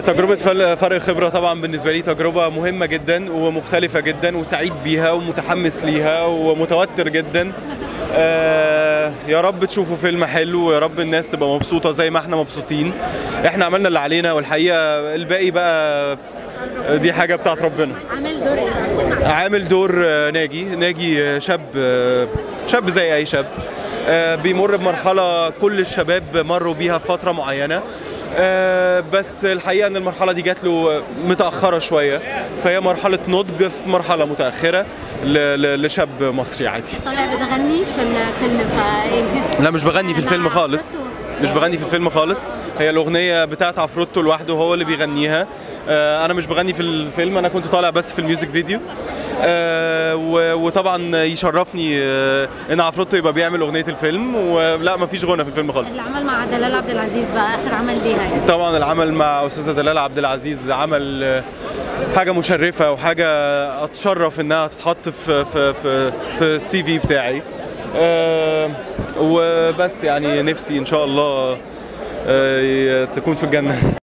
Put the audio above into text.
تجربة فل- فرق خبرة طبعا بالنسبة لي تجربة مهمة جدا ومختلفة جدا وسعيد بيها ومتحمس ليها ومتوتر جدا آه يا رب تشوفوا فيلم حلو ويا رب الناس تبقى مبسوطة زي ما احنا مبسوطين احنا عملنا اللي علينا والحقيقة الباقي بقى دي حاجة بتاعت ربنا عامل دور ايه؟ عامل دور آه، ناجي ناجي آه، شاب آه، شاب زي اي شاب آه، بيمر بمرحله كل الشباب مروا بيها في فتره معينه آه، بس الحقيقه ان المرحله دي جات له متاخره شويه فهي مرحله نضج في مرحله متاخره ل- ل- لشاب مصري عادي طالع بتغني في الفيلم فايه؟ لا مش بغني في الفيلم مع خالص عفروتو. مش بغني في الفيلم خالص هي الاغنيه بتاعت عفروتو لوحده هو اللي بيغنيها آه، انا مش بغني في الفيلم انا كنت طالع بس في الميوزك فيديو آه، و- وطبعا يشرفني آه، ان عفروتو يبقى بيعمل اغنيه الفيلم ولا مفيش غنى في الفيلم خالص اللي عمل مع دلال عبد العزيز بقى اخر عمل ليها يعني طبعا العمل مع استاذه دلال عبد العزيز عمل آه، حاجه مشرفه وحاجه اتشرف انها تتحط في في في في السي في بتاعي آه، وبس يعني نفسي ان شاء الله آه، تكون في الجنه